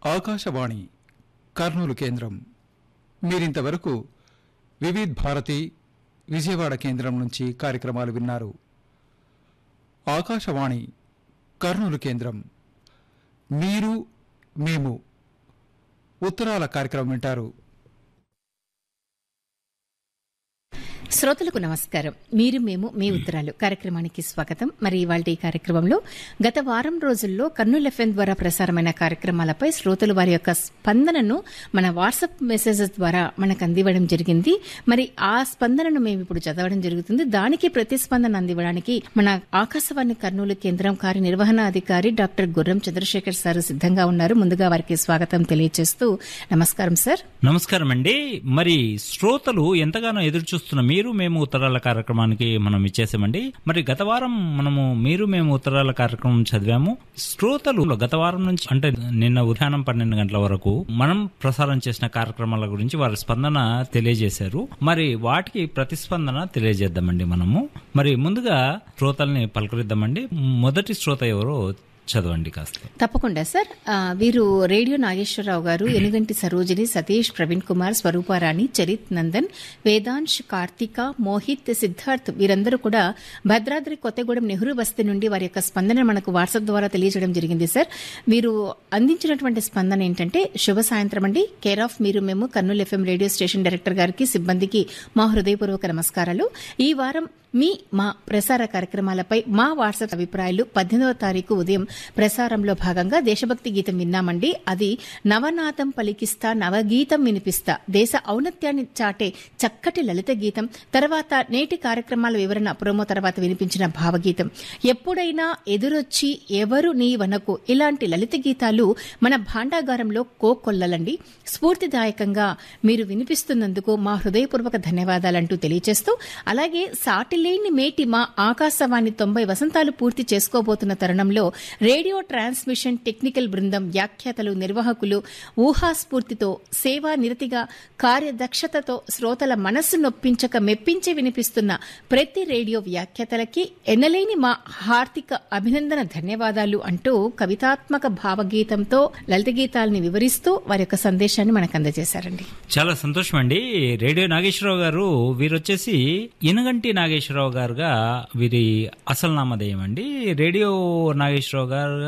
ఆకాశవాణి కర్నూలు కేంద్రం మీరింతవరకు వివిధ్ భారతి విజయవాడ కేంద్రం నుంచి కార్యక్రమాలు విన్నారు ఆకాశవాణి కర్నూలు కేంద్రం మీరు మేము ఉత్తరాల కార్యక్రమం వింటారు శ్రోతలకు నమస్కారం మీరు మేము మీ ఉత్తరాలు కార్యక్రమానికి స్వాగతం మరి ఇవాళ ఈ కార్యక్రమంలో గత వారం రోజుల్లో కర్నూలు ఎఫ్ఎం ద్వారా ప్రసారమైన కార్యక్రమాలపై శ్రోతలు వారి యొక్క స్పందనను మన వాట్సాప్ మెసేజెస్ ద్వారా మనకు అందివ్వడం జరిగింది మరి ఆ స్పందనను మేము ఇప్పుడు చదవడం జరుగుతుంది దానికి ప్రతిస్పందన అందివ్వడానికి మన ఆకాశవాణి కర్నూలు కేంద్రం కార్యనిర్వహణాధికారి డాక్టర్ గుర్రం చంద్రశేఖర్ సార్ సిద్ధంగా ఉన్నారు ముందుగా వారికి స్వాగతం తెలియజేస్తూ నమస్కారం సార్ నమస్కారం అండి మరి శ్రోతలు ఎంతగానో ఎదురు చూస్తున్న మీరు మేము ఉత్తరాల కార్యక్రమానికి మనం ఇచ్చేసామండి మరి గత వారం మనము మీరు మేము ఉత్తరాల కార్యక్రమం చదివాము శ్రోతలు గత వారం నుంచి అంటే నిన్న ఉదయాన్నం పన్నెండు గంటల వరకు మనం ప్రసారం చేసిన కార్యక్రమాల గురించి వారి స్పందన తెలియజేశారు మరి వాటికి ప్రతిస్పందన తెలియజేద్దామండి మనము మరి ముందుగా శ్రోతల్ని పలకరిద్దామండి మొదటి శ్రోత ఎవరో చదవండి కాస్త తప్పకుండా సార్ ఆ, వీరు రేడియో నాగేశ్వరరావు గారు ఎనుగంటి సరోజిని సతీష్ ప్రవీణ్ కుమార్ స్వరూపారాణి చరిత్ నందన్ వేదాంశ్ కార్తిక మోహిత్ సిద్ధార్థ్ వీరందరూ కూడా భద్రాద్రి కొత్తగూడెం నెహ్రూ బస్తీ నుండి వారి యొక్క స్పందన మనకు వాట్సాప్ ద్వారా తెలియజేయడం జరిగింది సార్ వీరు అందించినటువంటి స్పందన ఏంటంటే శుభ సాయంత్రం అండి కేర్ ఆఫ్ మీరు మేము Kurnool FM radio station director గారికి సిబ్బందికి మా హృదయపూర్వక నమస్కారాలు ఈ వారం మీ మా ప్రసార కార్యక్రమాలపై మా వాట్సాప్ అభిప్రాయాలు పద్దెనిమిదవ తారీఖు ఉదయం ప్రసారంలో భాగంగా దేశభక్తి గీతం విన్నామండి అది నవనాథం పలికిస్తా నవగీతం వినిపిస్తా దేశ ఔన్నత్యాన్ని చాటే చక్కటి లలిత గీతం తర్వాత నేటి కార్యక్రమాల వివరణ ప్రోమో తర్వాత వినిపించిన భావగీతం ఎప్పుడైనా ఎదురొచ్చి ఎవరు నీ వనకు ఇలాంటి లలిత గీతాలు మన భాండాగారంలో కోకొల్లలండి స్ఫూర్తిదాయకంగా మీరు వినిపిస్తున్నందుకు మా హృదయపూర్వక ధన్యవాదాలంటూ తెలియజేస్తూ అలాగే సాటిలేని మేటి మా ఆకాశవాణి తొంభై వసంతాలు పూర్తి చేసుకోబోతున్న తరుణంలో రేడియో ట్రాన్స్మిషన్ టెక్నికల్ బృందం వ్యాఖ్యాతలు నిర్వాహకులు ఊహాస్ఫూర్తితో సేవా నిరతిగా కార్యదక్షతతో శ్రోతల మనస్సు నొప్పించక మెప్పించి వినిపిస్తున్న ప్రతి రేడియో వ్యాఖ్యాతలకి ఎన్నలేని మా హార్దిక అభినందన ధన్యవాదాలు అంటూ కవితాత్మక భావగీతంతో లలిత గీతాల్ని వివరిస్తూ వారి యొక్క సందేశాన్ని మనకు అందజేశారండి చాలా సంతోషం అండి రేడియో నాగేశ్వరరావు గారు వీరొచ్చేసి ఇనగంటి నాగేశ్వరరావు గారుగా వీరి అసలు నామధేయం అండి రేడియో నాగేశ్వరరావు గారు